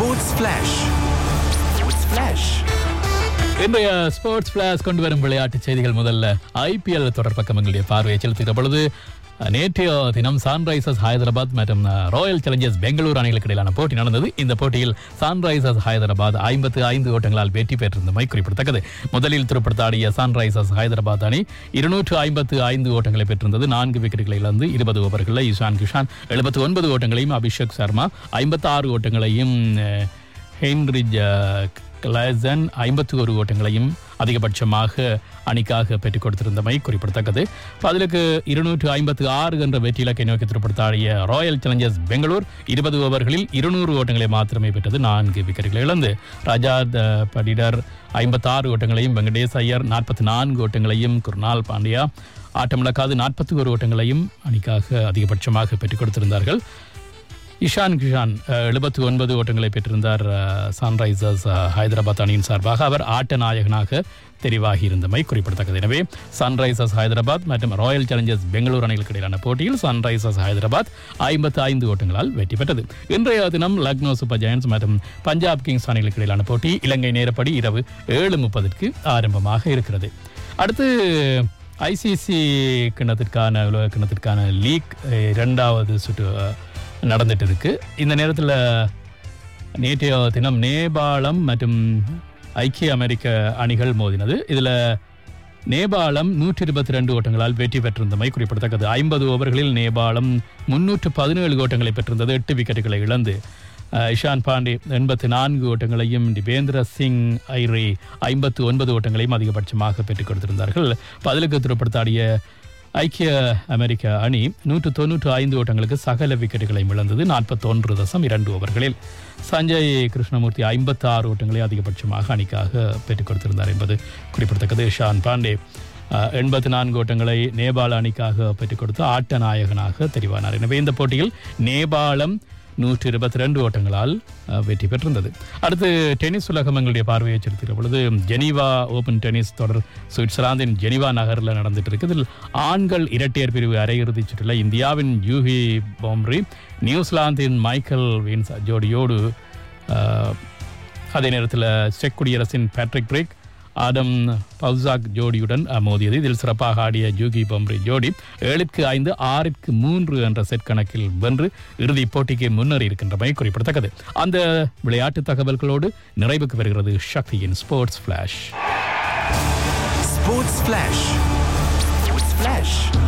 sports flash sports flash இன்றைய sports flash கொண்டு வரும் விளையாட்டுச் செய்திகள் முதல்ல ஐபிஎல் தொடர் பக்கம் எங்களுடைய பார்வையை செலுத்துகிற பொழுது அஹ், நேற்றைய தினம் சன்ரைசர்ஸ் ஹைதராபாத் மற்றும் அஹ், ராயல் சேலஞ்சர்ஸ் பெங்களூர் அணிகளுக்கு இடையிலான போட்டி நடந்தது இந்த போட்டியில் சன்ரைசர்ஸ் ஹைதராபாத் ஐம்பத்து ஐந்து ஓட்டங்களால் வெற்றி பெற்றிருந்தமை குறிப்பிடத்தக்கது முதலில் துருப்படுத்தாடிய சன்ரைசர்ஸ் ஹைதராபாத் அணி இருநூற்று ஐம்பத்து ஐந்து ஓட்டங்களை பெற்றிருந்தது நான்கு விக்கெட்டுகளை இழந்து இருபது ஓவர்களில் இஷான் கிஷான் எழுபத்து ஒன்பது ஓட்டங்களையும் அபிஷேக் சர்மா ஐம்பத்தி ஆறு ஓட்டங்களையும் அஹ், ஹென்ரிஜ் அஹ், கிளாசன் ஐம்பத்தி ஒரு ஓட்டங்களையும் அதிகபட்சமாக அணிக்காக பெற்றுக் கொடுத்திருந்தமை குறிப்பிடத்தக்கது பதிலுக்கு இருநூற்று ஐம்பத்து ஆறு என்ற வெற்றி இலக்கை நோக்கி திருப்படுத்தாடிய ராயல் சேலஞ்சர்ஸ் பெங்களூர் இருபது ஓவர்களில் இருநூறு ஓட்டங்களை மாத்திரமே பெற்றது நான்கு விக்கெட்டுகளை இழந்து ரஜாத் அஹ், படிடர் ஐம்பத்தாறு ஓட்டங்களையும் வெங்கடேஷ் ஐயர் நாற்பத்தி நான்கு ஓட்டங்களையும் குர்னால் பாண்டியா ஆட்டமிழக்காது நாற்பத்தி ஒரு ஓட்டங்களையும் அணிக்காக அதிகபட்சமாக பெற்றுக் கொடுத்திருந்தார்கள் இஷான் கிஷான் எழுபத்தி ஒன்பது ஓட்டங்களை பெற்றிருந்தார் அஹ், சன்ரைசர்ஸ் அஹ், ஹைதராபாத் அணியின் சார்பாக அவர் ஆட்ட நாயகனாக தெரிவாகி இருந்தமை குறிப்பிடத்தக்கது எனவே சன்ரைசர்ஸ் ஹைதராபாத் மற்றும் ராயல் சேலஞ்சர்ஸ் பெங்களூர் அணிகளுக்கு இடையிலான போட்டியில் சன்ரைசர்ஸ் ஹைதராபாத் ஐம்பத்தி ஐந்து ஓட்டங்களால் வெற்றி பெற்றது இன்றைய தினம் லக்னோ சூப்பர் ஜெயண்ட்ஸ் மற்றும் பஞ்சாப் கிங்ஸ் அணிகளுக்கு இடையிலான போட்டி இலங்கை நேரப்படி இரவு ஏழு முப்பதுக்கு ஆரம்பமாக இருக்கிறது அடுத்து ஐசிசி கிண்ணத்திற்கான உலக கிண்ணத்திற்கான லீக் அஹ், இரண்டாவது சுற்று அஹ், நடந்துட்டு இருக்கு இந்த நேரத்தில் நேற்றைய தினம் நேபாளம் மற்றும் ஐக்கிய அமெரிக்க அணிகள் மோதினது இதில் நேபாளம் நூற்றி இருபத்தி ரெண்டு ஓட்டங்களால் வெற்றி பெற்றிருந்தமை குறிப்பிடத்தக்கது ஐம்பது ஓவர்களில் நேபாளம் முன்னூற்று பதினேழு ஓட்டங்களை பெற்றிருந்தது எட்டு விக்கெட்டுகளை இழந்து அஹ், இஷான் பாண்டே எண்பத்தி நான்கு ஓட்டங்களையும் டிபேந்திர சிங் ஐரே ஐம்பத்து ஒன்பது ஓட்டங்களையும் அதிகபட்சமாக பெற்றுக் கொடுத்திருந்தார்கள் பதிலுக்கு துருப்படுத்தாடிய ஐக்கிய அமெரிக்க அணி நூற்று தொன்னூற்று ஐந்து ஓட்டங்களுக்கு சகல விக்கெட்டுகளையும் இழந்தது நாற்பத்தொன்று தசம் இரண்டு ஓவர்களில் சஞ்சய் கிருஷ்ணமூர்த்தி ஐம்பத்தி ஆறு ஓட்டங்களை அதிகபட்சமாக அணிக்காக பெற்றுக் கொடுத்திருந்தார் என்பது குறிப்பிடத்தக்கது ஷான் பாண்டே எண்பத்தி நான்கு ஓட்டங்களை நேபாள அணிக்காக பெற்றுக் கொடுத்து ஆட்ட நாயகனாக தெரிவானார் எனவே இந்த போட்டியில் நேபாளம் நூற்றி இருபத்தி ரெண்டு ஓட்டங்களால் அஹ், வெற்றி பெற்றிருந்தது அடுத்து டென்னிஸ் உலகம் எங்களுடைய பார்வையை செலுத்துகிற பொழுது ஜெனீவா ஓபன் டென்னிஸ் தொடர் சுவிட்சர்லாந்தின் ஜெனீவா நகரில் நடந்துட்டு இருக்கு இதில் ஆண்கள் இரட்டையர் பிரிவு அரையிறுதிச் சுற்றில் இந்தியாவின் யூஹி போம்ரி நியூசிலாந்தின் மைக்கேல் வின்ஸ் ஜோடியோடு அஹ், அதே நேரத்தில் செக் குடியரசின் பேட்ரிக் பிரேக் ஆடம் பவுசாக் ஜோடியுடன் அஹ், மோதியது இதில் சிறப்பாக ஆடிய ஜூகி பம்ரி ஜோடி ஏழுக்கு ஐந்து ஆறிற்கு மூன்று என்ற செட் கணக்கில் வென்று இறுதிப் போட்டிக்கு முன்னேறி இருக்கின்றமை குறிப்பிடத்தக்கது அந்த விளையாட்டு தகவல்களோடு நிறைவுக்கு வருகிறது சக்தியின் sports flash sports flash sports flash